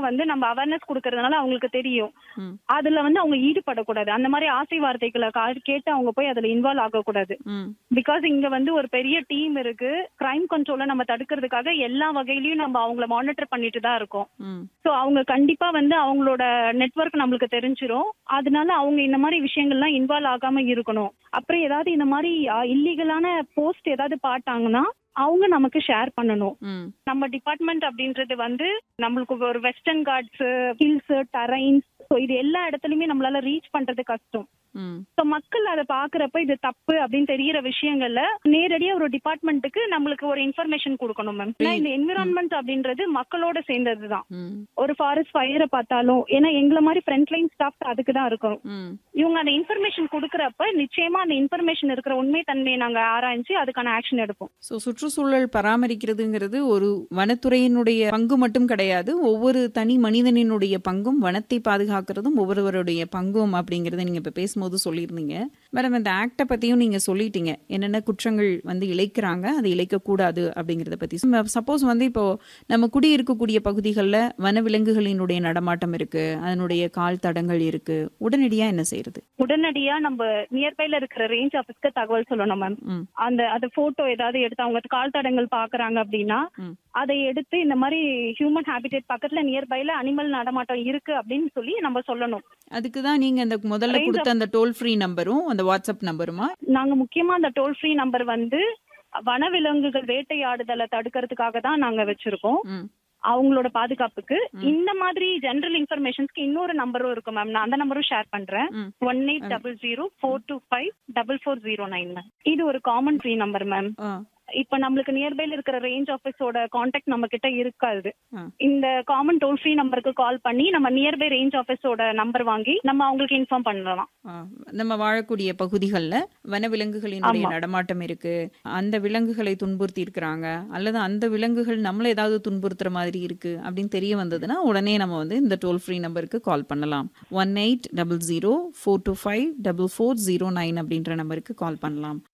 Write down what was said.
வந்து நம்ம அவேர்னஸ் கொடுக்கறதுனால அவங்களுக்கு தெரியும் ம். அதுல வந்து அவங்க ஈடுபடக்கூடாது அந்த மாதிரி ஆசை வார்த்தைகளை கா- கேட்டு அவங்க போய் அதுல இன்வால்வ் ஆகக்கூடாது ம் பிகாஸ் இங்க வந்து ஒரு பெரிய டீம் இருக்கு கிரைம் கண்ட்ரோல நம்ம தடுக்கிறதுக்காக எல்லா வகையிலயும் நம்ம அவங்கள மானிட்டர் பண்ணிட்டு தான் இருக்கோம் ம் சோ அவங்க கண்டிப்பா வந்து அவங்களோட நெட்வொர்க் நம்மளுக்கு தெரிஞ்சிரும் அதனால அவங்க இந்த மாதிரி விஷயங்கள்லாம் இன்வால்வ் ஆகாம இருக்கணும் அப்புறம் ஏதாவது இந்த மாதிரி இல்லீகலான போஸ்ட் ஏதாவது பார்த்தாங்கன்னா அவங்க நமக்கு ஷேர் பண்ணணும் ம் நம்ம டிபார்ட்மெண்ட் அப்படின்றது வந்து நம்மளுக்கு ஒரு western ghats hills terrains so இது எல்லா இடத்துலயுமே நம்மளால ரீச் பண்றது கஷ்டம் ம் ஸோ மக்கள் அதை பாக்குறப்ப இது தப்பு அப்படின்னு தெரியற விஷயங்கள்ல நேரடியா ஒரு டிபார்ட்மெண்ட்டுக்கு நம்மளுக்கு ஒரு இன்ஃபர்மேஷன் கொடுக்கணும் மேம் ஏன்னா இந்த என்விரான்மெண்ட் அப்படின்றது மக்களோட சேர்ந்ததுதான் ம் ஒரு ஃபாரஸ்ட் ஃபயரை பார்த்தாலும் ஏன்னா எங்களை மாதிரி ஃப்ரண்ட் லைன் ஸ்டாஃப் அதுக்கு தான் இருக்கும் ம் இவங்க அந்த இன்ஃபர்மேஷன் கொடுக்கறப்ப நிச்சயமா அந்த இன்ஃபர்மேஷன் இருக்கிற உண்மை தன்மையை நாங்க ஆராய்ஞ்சு அதுக்கான ஆக்ஷன் எடுப்போம் ஸோ சுற்றுச்சூழல் பராமரிக்கிறதுங்கிறது ஒரு வனத்துறையினுடைய பங்கு மட்டும் கிடையாது ஒவ்வொரு தனி மனிதனினுடைய பங்கும் வனத்தை பாதுகாக்கிறதும் ஒவ்வொருவருடைய பங்கும் அப்படிங்கறத நீங்க இப்ப பேசும்போது சொல்லியிருந்தீங்க மேடம் இந்த ஆக்டை பத்தியும் நீங்க சொல்லிட்டீங்க என்னென்ன குற்றங்கள் வந்து இழைக்கிறாங்க அதை இழைக்கக்கூடாது அப்படிங்கறத பத்தி சப்போஸ் வந்து இப்போ நம்ம குடியிருக்கக்கூடிய பகுதிகளில் வனவிலங்குகளினுடைய நடமாட்டம் இருக்கு அதனுடைய கால் தடங்கள் இருக்கு உடனடியா என்ன செய்யறது உடனடியா நம்ம நியர்பைல இருக்கிற ரேஞ்ச் ஆஃபீஸ்க்கு தகவல் சொல்லணும் மேம் ம் அந்த அந்த போட்டோ ஏதாவது எடுத்து அவங்க கால் தடங்கள் பாக்குறாங்க அப்படின்னா ம். அதை எடுத்து இந்த மாதிரி ஹியூமன் ஹாபிடேட் பக்கத்துல நியர்பைல அனிமல் நடமாட்டம் இருக்கு அப்படின்னு சொல்லி நம்ம சொல்லணும் அதுக்கு தான் நீங்க அந்த முதல்ல Range கொடுத்த அந்த டோல் ஃப்ரீ நம்பரும் அந்த வாட்ஸ்அப் நம்பருமா நாங்க முக்கியமா அந்த டோல் ஃப்ரீ நம்பர் வந்து வனவிலங்குகள் வேட்டையாடுதலை தடுக்கிறதுக்காக தான் நாங்க வச்சிருக்கோம் ம் அவங்களோட பாதுகாப்புக்கு இந்த மாதிரி ஜெனரல் இன்ஃபர்மேஷன்ஸ்க்கு இன்னொரு நம்பரும் இருக்கு மேம் நான் அந்த நம்பரும் ஷேர் பண்றேன் ம். One eight double zero four two five double four zero nine ma'am இது ஒரு காமன் ஃப்ரீ நம்பர் மேம் ஆ இப்ப நம்மளுக்கு நியர்பைல இருக்கிற ரேஞ்ச் ஆபீஸோட காண்டாக்ட் நம்ம கிட்ட இருக்காது ஆ. இந்த காமன் டோல் ஃப்ரீ நம்பருக்கு கால் பண்ணி நம்ம நியர்பை ரேஞ்ச் ஆபீஸோட நம்பர் வாங்கி நம்ம அவங்களுக்கு இன்ஃபார்ம் பண்ணலாம் ஆ, நம்ம வாழக்கூடிய பகுதிகளில் வனவிலங்குகளினுடைய ஆமா. நடமாட்டம் இருக்கு அந்த விலங்குகளை துன்புறுத்தி இருக்கிறாங்க அல்லது அந்த விலங்குகள் நம்மள ஏதாவது துன்புறுத்துற மாதிரி இருக்கு அப்படின்னு தெரிய வந்ததுன்னா உடனே நம்ம வந்து இந்த டோல் ஃப்ரீ நம்பருக்கு கால் பண்ணலாம் one eight double zero four two five double four zero nine அப்படின்ற நம்பருக்கு கால் பண்ணலாம்